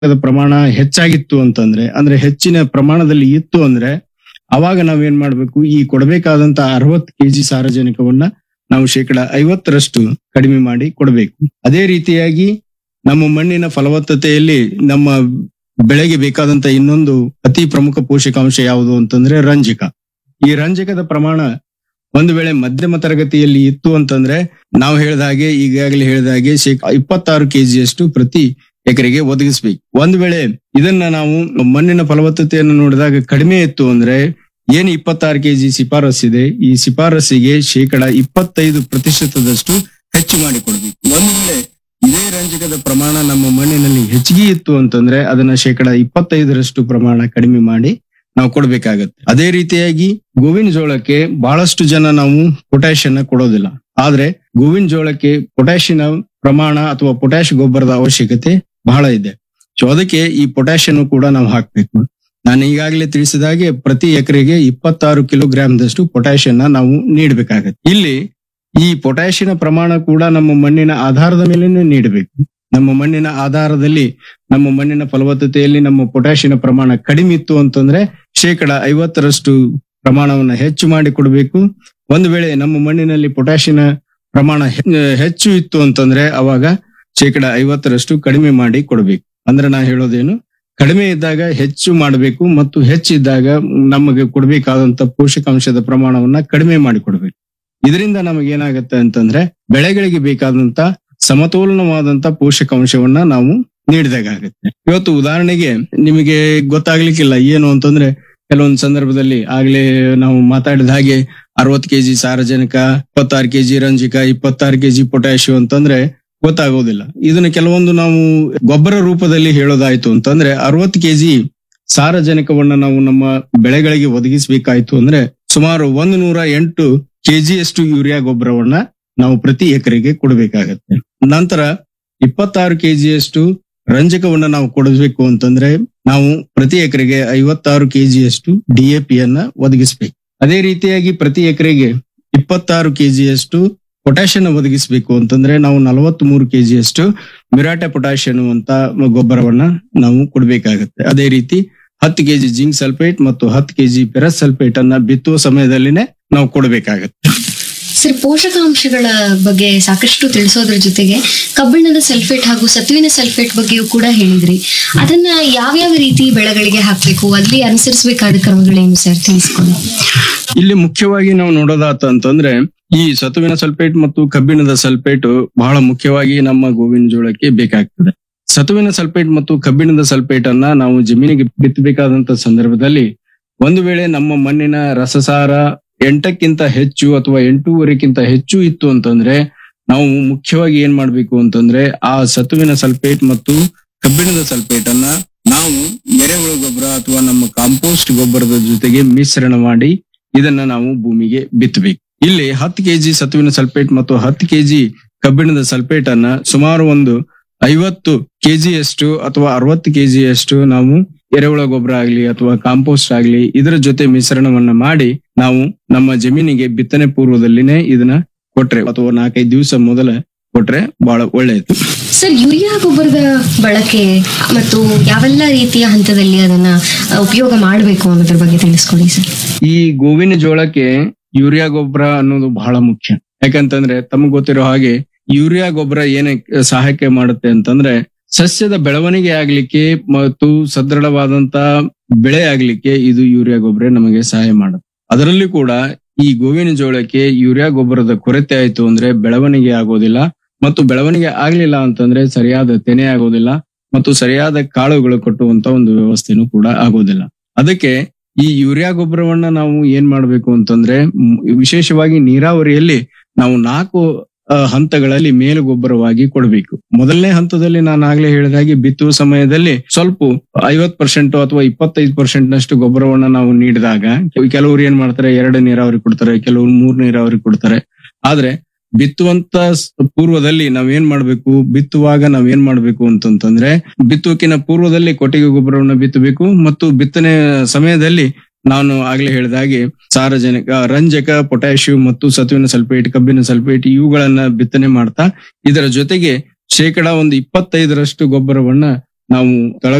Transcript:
the ಪ್ರಮಾಣ ಹೆಚ್ಚಾಗಿತ್ತು ಅಂತಂದ್ರೆ ಅಂದ್ರೆ ಹೆಚ್ಚಿನ ಪ್ರಮಾಣದಲ್ಲಿ ಇತ್ತು ಅಂದ್ರೆ ಅವಾಗ ನಾವೇನ್ ಮಾಡ್ಬೇಕು ಈ ಕೊಡಬೇಕಾದಂತ ಅರವತ್ ಕೆಜಿ ಸಾರಜನಕವನ್ನ ನಾವು ಶೇಕಡ ಐವತ್ತರಷ್ಟು ಕಡಿಮೆ ಮಾಡಿ ಕೊಡಬೇಕು ಅದೇ ರೀತಿಯಾಗಿ ನಮ್ಮ ಮಣ್ಣಿನ ಫಲವತ್ತತೆಯಲ್ಲಿ ನಮ್ಮ ಬೆಳೆಗೆ ಬೇಕಾದಂತ ಇನ್ನೊಂದು ಅತಿ ಪ್ರಮುಖ ಪೋಷಕಾಂಶ ಯಾವುದು ಅಂತಂದ್ರೆ ರಂಜಕ ಈ ರಂಜಕದ ಪ್ರಮಾಣ ಒಂದು ವೇಳೆ ಮಧ್ಯಮ ತರಗತಿಯಲ್ಲಿ ಇತ್ತು ಅಂತಂದ್ರೆ ನಾವು ಹೇಳಿದ ಹಾಗೆ ಈಗಾಗಲೇ ಹೇಳಿದ ಹಾಗೆ ಶೇಕ ಇಪ್ಪತ್ತಾರು ಕೆಜಿಯಷ್ಟು ಪ್ರತಿ ಎಕರೆಗೆ ಒದಗಿಸ್ಬೇಕು ಒಂದ್ ವೇಳೆ ಇದನ್ನ ನಾವು ಮಣ್ಣಿನ ಫಲವತ್ತತೆಯನ್ನು ನೋಡಿದಾಗ ಕಡಿಮೆ ಇತ್ತು ಅಂದ್ರೆ ಏನ್ ಇಪ್ಪತ್ತಾರು ಕೆಜಿ ಶಿಫಾರಸ್ಸಿದೆ ಈ ಶಿಫಾರಸ್ಸಿಗೆ ಶೇಕಡ ಇಪ್ಪತ್ತೈದು ಪ್ರತಿಶತದಷ್ಟು ಹೆಚ್ಚು ಮಾಡಿ ಕೊಡ್ಬೇಕು ಒಂದು ವೇಳೆ ಇದೇ ರಂಜಕದ ಪ್ರಮಾಣ ನಮ್ಮ ಮಣ್ಣಿನಲ್ಲಿ ಹೆಚ್ಚಿಗೆ ಇತ್ತು ಅಂತಂದ್ರೆ ಅದನ್ನ ಶೇಕಡ ಇಪ್ಪತ್ತೈದರಷ್ಟು ಪ್ರಮಾಣ ಕಡಿಮೆ ಮಾಡಿ ನಾವು ಕೊಡ್ಬೇಕಾಗತ್ತೆ ಅದೇ ರೀತಿಯಾಗಿ ಗೋವಿನ ಜೋಳಕ್ಕೆ ಬಹಳಷ್ಟು ಜನ ನಾವು ಪೊಟ್ಯಾಷಿಯನ್ನ ಕೊಡೋದಿಲ್ಲ ಆದ್ರೆ ಗೋವಿನ ಜೋಳಕ್ಕೆ ಪೊಟ್ಯಾಷಿಯನ ಪ್ರಮಾಣ ಅಥವಾ ಪೊಟ್ಯಾಷ್ ಗೊಬ್ಬರದ ಅವಶ್ಯಕತೆ ಬಹಳ ಇದೆ ಸೊ ಅದಕ್ಕೆ ಈ ಪೊಟ್ಯಾಷಿಯನ್ ಕೂಡ ನಾವು ಹಾಕ್ಬೇಕು ನಾನು ಈಗಾಗಲೇ ತಿಳಿಸಿದ ಹಾಗೆ ಪ್ರತಿ ಎಕರೆಗೆ ಇಪ್ಪತ್ತಾರು ಕಿಲೋಗ್ರಾಮ್ದಷ್ಟು ಪೊಟ್ಯಾಷಿಯನ್ನ ನಾವು ನೀಡಬೇಕಾಗತ್ತೆ ಇಲ್ಲಿ ಈ ಪೊಟ್ಯಾಷಿಯನ ಪ್ರಮಾಣ ಕೂಡ ನಮ್ಮ ಮಣ್ಣಿನ ಆಧಾರದ ಮೇಲೆನೆ ನೀಡಬೇಕು ನಮ್ಮ ಮಣ್ಣಿನ ಆಧಾರದಲ್ಲಿ ನಮ್ಮ ಮಣ್ಣಿನ ಫಲವತ್ತತೆಯಲ್ಲಿ ನಮ್ಮ ಪೊಟ್ಯಾಷಿಯನ ಪ್ರಮಾಣ ಕಡಿಮೆ ಇತ್ತು ಅಂತಂದ್ರೆ ಶೇಕಡ ಐವತ್ತರಷ್ಟು ಪ್ರಮಾಣವನ್ನ ಹೆಚ್ಚು ಮಾಡಿ ಕೊಡಬೇಕು ಒಂದು ವೇಳೆ ನಮ್ಮ ಮಣ್ಣಿನಲ್ಲಿ ಪೊಟ್ಯಾಷಿಯನ ಪ್ರಮಾಣ ಹೆ- ಹೆಚ್ಚು ಇತ್ತು ಅಂತಂದ್ರೆ ಅವಾಗ ಶೇಕಡ ಐವತ್ತರಷ್ಟು ಕಡಿಮೆ ಮಾಡಿ ಕೊಡಬೇಕು ಅಂದ್ರೆ ನಾ ಹೇಳೋದೇನು ಕಡಿಮೆ ಇದ್ದಾಗ ಹೆಚ್ಚು ಮಾಡಬೇಕು ಮತ್ತು ಹೆಚ್ಚಿದ್ದಾಗ ನಮಗೆ ಕೊಡಬೇಕಾದಂತ ಪೋಷಕಾಂಶದ ಪ್ರಮಾಣವನ್ನ ಕಡಿಮೆ ಮಾಡಿ ಕೊಡಬೇಕು ಇದರಿಂದ ನಮಗೆ ಏನಾಗುತ್ತೆ ಅಂತಂದ್ರೆ ಬೆಳೆಗಳಿಗೆ ಬೇಕಾದಂತ ಸಮತೋಲನವಾದಂತ ಪೋಷಕಾಂಶವನ್ನ ನಾವು ನೀಡಿದಾಗುತ್ತೆ ಇವತ್ತು ಉದಾಹರಣೆಗೆ ನಿಮಗೆ ಗೊತ್ತಾಗ್ಲಿಕ್ಕಿಲ್ಲ ಏನು ಅಂತಂದ್ರೆ ಕೆಲವೊಂದು ಸಂದರ್ಭದಲ್ಲಿ ಆಗ್ಲೇ ನಾವು ಮಾತಾಡಿದ ಹಾಗೆ ಅರವತ್ ಕೆಜಿ ಸಾರಜನಕ ಇಪ್ಪತ್ತಾರು ಕೆಜಿ ರಂಜಕ ಇಪ್ಪತ್ತಾರು ಕೆಜಿ ಪೊಟ್ಯಾಶಿಯಂ ಅಂತಂದ್ರೆ ಗೊತ್ತಾಗೋದಿಲ್ಲ ಇದನ್ನ ಕೆಲವೊಂದು ನಾವು ಗೊಬ್ಬರ ರೂಪದಲ್ಲಿ ಹೇಳೋದಾಯ್ತು ಅಂತಂದ್ರೆ ಅರವತ್ ಕೆಜಿ ಸಾರಜನಕವನ್ನ ನಾವು ನಮ್ಮ ಬೆಳೆಗಳಿಗೆ ಒದಗಿಸಬೇಕಾಯ್ತು ಅಂದ್ರೆ ಸುಮಾರು ಒಂದು ನೂರ ಎಂಟು ಕೆಜಿಯಷ್ಟು ಯೂರಿಯಾ ಗೊಬ್ಬರವನ್ನ ನಾವು ಪ್ರತಿ ಎಕರೆಗೆ ಕೊಡಬೇಕಾಗತ್ತೆ ನಂತರ ಇಪ್ಪತ್ತಾರು ಕೆಜಿಯಷ್ಟು ರಂಜಕವನ್ನ ನಾವು ಕೊಡಬೇಕು ಅಂತಂದ್ರೆ ನಾವು ಪ್ರತಿ ಎಕರೆಗೆ ಐವತ್ತಾರು ಕೆಜಿಯಷ್ಟು ಡಿಎಪಿಯನ್ನ ಒದಗಿಸಬೇಕು ಅದೇ ರೀತಿಯಾಗಿ ಪ್ರತಿ ಎಕರೆಗೆ ಇಪ್ಪತ್ತಾರು ಕೆಜಿಯಷ್ಟು ಪೊಟ್ಯಾಷಿಯಂ ಒದಗಿಸಬೇಕು ಅಂತಂದ್ರೆ ನಾವು ನಲವತ್ತ್ ಮೂರು ಕೆಜಿಯಷ್ಟು ಮಿರಾಟೆ ಪೊಟ್ಯಾಷಿಯಂ ಅಂತ ಗೊಬ್ಬರವನ್ನ ನಾವು ಕೊಡಬೇಕಾಗತ್ತೆ ಅದೇ ರೀತಿ ಹತ್ತು ಕೆಜಿ ಜಿಂಕ್ ಸಲ್ಫೇಟ್ ಮತ್ತು ಹತ್ತು ಕೆಜಿ ಪೆರಸ್ ಸಲ್ಫೇಟ್ ಅನ್ನ ಬಿತ್ತುವ ಸಮಯದಲ್ಲಿನೇ ನಾವು ಕೊಡಬೇಕಾಗತ್ತೆ ಸರ್ ಪೋಷಕಾಂಶಗಳ ಬಗ್ಗೆ ಸಾಕಷ್ಟು ತಿಳಿಸೋದ್ರ ಜೊತೆಗೆ ಕಬ್ಬಿಣದ ಸಲ್ಫೇಟ್ ಹಾಗೂ ಸತುವಿನ ಸಲ್ಫೇಟ್ ಬಗ್ಗೆಯೂ ಕೂಡ ಹೇಳಿದ್ರಿ ಅದನ್ನ ಯಾವ್ಯಾವ ರೀತಿ ಬೆಳೆಗಳಿಗೆ ಹಾಕ್ಬೇಕು ಅಲ್ಲಿ ಅನುಸರಿಸಬೇಕಾದ ಕ್ರಮಗಳೇನು ಸರ್ ತಿಳಿಸ್ಕೊಡಿ ಇಲ್ಲಿ ಮುಖ್ಯವಾಗಿ ನಾವು ನೋಡೋದಾತ ಅಂತಂದ್ರೆ ಈ ಸತುವಿನ ಸಲ್ಫೇಟ್ ಮತ್ತು ಕಬ್ಬಿಣದ ಸಲ್ಫೇಟ್ ಬಹಳ ಮುಖ್ಯವಾಗಿ ನಮ್ಮ ಗೋವಿನ ಜೋಳಕ್ಕೆ ಬೇಕಾಗ್ತದೆ ಸತುವಿನ ಸಲ್ಫೇಟ್ ಮತ್ತು ಕಬ್ಬಿಣದ ಸಲ್ಫೇಟ್ ಅನ್ನ ನಾವು ಜಮೀನಿಗೆ ಬಿತ್ತಬೇಕಾದಂತ ಸಂದರ್ಭದಲ್ಲಿ ಒಂದು ವೇಳೆ ನಮ್ಮ ಮಣ್ಣಿನ ರಸಸಾರ ಎಂಟಕ್ಕಿಂತ ಹೆಚ್ಚು ಅಥವಾ ಎಂಟೂವರೆಕ್ಕಿಂತ ಹೆಚ್ಚು ಇತ್ತು ಅಂತಂದ್ರೆ ನಾವು ಮುಖ್ಯವಾಗಿ ಏನ್ ಮಾಡ್ಬೇಕು ಅಂತಂದ್ರೆ ಆ ಸತುವಿನ ಸಲ್ಫೇಟ್ ಮತ್ತು ಕಬ್ಬಿಣದ ಸಲ್ಫೇಟ್ ಅನ್ನ ನಾವು ಎರೆಹುಳ ಗೊಬ್ಬರ ಅಥವಾ ನಮ್ಮ ಕಾಂಪೋಸ್ಟ್ ಗೊಬ್ಬರದ ಜೊತೆಗೆ ಮಿಶ್ರಣ ಮಾಡಿ ಇದನ್ನ ನಾವು ಭೂಮಿಗೆ ಬಿತ್ತಬೇಕು ಇಲ್ಲಿ ಹತ್ತು ಕೆಜಿ ಸತುವಿನ ಸಲ್ಫೇಟ್ ಮತ್ತು ಹತ್ತು ಕೆಜಿ ಕಬ್ಬಿಣದ ಸಲ್ಫೇಟ್ ಅನ್ನ ಸುಮಾರು ಒಂದು ಐವತ್ತು ಕೆಜಿಯಷ್ಟು ಅಥವಾ ಅರವತ್ತು ಕೆಜಿಯಷ್ಟು ನಾವು ಎರೆಹುಳ ಗೊಬ್ಬರ ಆಗ್ಲಿ ಅಥವಾ ಕಾಂಪೋಸ್ಟ್ ಆಗ್ಲಿ ಇದರ ಜೊತೆ ಮಿಶ್ರಣವನ್ನ ಮಾಡಿ ನಾವು ನಮ್ಮ ಜಮೀನಿಗೆ ಬಿತ್ತನೆ ಪೂರ್ವದಲ್ಲಿನೇ ಇದನ್ನ ಕೊಟ್ರೆ ಅಥವಾ ನಾಲ್ಕೈದು ದಿವಸ ಮೊದಲ ಕೊಟ್ರೆ ಬಹಳ ಒಳ್ಳೆಯದು ಸರ್ ಯೂರಿಯಾ ಗೊಬ್ಬರದ ಬಳಕೆ ಮತ್ತು ಯಾವೆಲ್ಲ ರೀತಿಯ ಹಂತದಲ್ಲಿ ಅದನ್ನ ಅ, ಉಪಯೋಗ ಮಾಡಬೇಕು ಅನ್ನೋದ್ರ ಬಗ್ಗೆ ತಿಳಿಸ್ಕೊಡಿ ಸರ್ ಈ ಗೋವಿನ ಜೋಳಕ್ಕೆ ಯೂರಿಯಾ ಗೊಬ್ಬರ ಅನ್ನೋದು ಬಹಳ ಮುಖ್ಯ ಯಾಕಂತಂದ್ರೆ ತಮಗ್ ಗೊತ್ತಿರೋ ಹಾಗೆ ಯೂರಿಯಾ ಗೊಬ್ಬರ ಏನೇ ಸಹಾಯಕ್ಕೆ ಮಾಡುತ್ತೆ ಅಂತಂದ್ರೆ ಸಸ್ಯದ ಬೆಳವಣಿಗೆ ಆಗ್ಲಿಕ್ಕೆ ಮತ್ತು ಸದೃಢವಾದಂತ ಬೆಳೆ ಆಗ್ಲಿಕ್ಕೆ ಇದು ಯೂರಿಯಾ ಗೊಬ್ಬರ ನಮಗೆ ಸಹಾಯ ಮಾಡುತ್ತೆ ಅದರಲ್ಲಿ ಕೂಡ ಈ ಗೋವಿನ ಜೋಳಕ್ಕೆ ಯೂರಿಯಾ ಗೊಬ್ಬರದ ಕೊರತೆ ಆಯ್ತು ಅಂದ್ರೆ ಬೆಳವಣಿಗೆ ಆಗೋದಿಲ್ಲ ಮತ್ತು ಬೆಳವಣಿಗೆ ಆಗ್ಲಿಲ್ಲ ಅಂತಂದ್ರೆ ಸರಿಯಾದ ತೆನೆ ಆಗೋದಿಲ್ಲ ಮತ್ತು ಸರಿಯಾದ ಕಾಳುಗಳು ಕಟ್ಟುವಂತ ಒಂದು ವ್ಯವಸ್ಥೆನೂ ಕೂಡ ಆಗೋದಿಲ್ಲ ಅದಕ್ಕೆ ಈ ಯೂರಿಯಾ ಗೊಬ್ಬರವನ್ನ ನಾವು ಏನ್ ಮಾಡ್ಬೇಕು ಅಂತಂದ್ರೆ ಮ್, ವಿಶೇಷವಾಗಿ ನೀರಾವರಿಯಲ್ಲಿ ನಾವು ನಾಲ್ಕು ಆ, ಹಂತಗಳಲ್ಲಿ ಮೇಲು ಗೊಬ್ಬರವಾಗಿ ಕೊಡಬೇಕು ಮೊದಲನೇ ಹಂತದಲ್ಲಿ ನಾನು ಆಗ್ಲೇ ಹೇಳಿದಾಗೆ ಬಿತ್ತುವ ಸಮಯದಲ್ಲಿ ಸ್ವಲ್ಪ ಐವತ್ ಪರ್ಸೆಂಟ್ ಅಥವಾ ಇಪ್ಪತ್ತೈದು ಪರ್ಸೆಂಟ್ ನಷ್ಟು ಗೊಬ್ಬರವನ್ನ ನಾವು ನೀಡಿದಾಗ ಕೆಲವರು ಏನ್ ಮಾಡ್ತಾರೆ ಎರಡು ನೀರಾವರಿ ಕೊಡ್ತಾರೆ ಕೆಲವರು ಮೂರ್ ನೀರಾವರಿ ಕೊಡ್ತಾರೆ ಆದ್ರೆ ಬಿತ್ತುವಂತ ಸ್- ಪೂರ್ವದಲ್ಲಿ ನಾವ್ ಏನ್ ಮಾಡ್ಬೇಕು ಬಿತ್ತುವಾಗ ನಾವ್ ಏನ್ ಮಾಡ್ಬೇಕು ಅಂತಂತಂದ್ರೆ ಬಿತ್ತುವಕ್ಕಿನ ಪೂರ್ವದಲ್ಲಿ ಕೊಟ್ಟಿಗೆ ಗೊಬ್ಬರವನ್ನ ಬಿತ್ತಬೇಕು ಮತ್ತು ಬಿತ್ತನೆ ಸಮಯದಲ್ಲಿ ನಾನು ಆಗ್ಲೇ ಹೇಳಿದ ಹಾಗೆ ಸಾರಜನಕ ರಂಜಕ ಪೊಟ್ಯಾಷಿಯಂ ಮತ್ತು ಸತುವಿನ ಸಲ್ಫೇಟ್ ಕಬ್ಬಿನ ಸಲ್ಫೇಟ್ ಇವುಗಳನ್ನ ಬಿತ್ತನೆ ಮಾಡ್ತಾ ಇದರ ಜೊತೆಗೆ ಶೇಕಡ ಒಂದು ಇಪ್ಪತ್ತೈದರಷ್ಟು ಗೊಬ್ಬರವನ್ನ ನಾವು ತಳ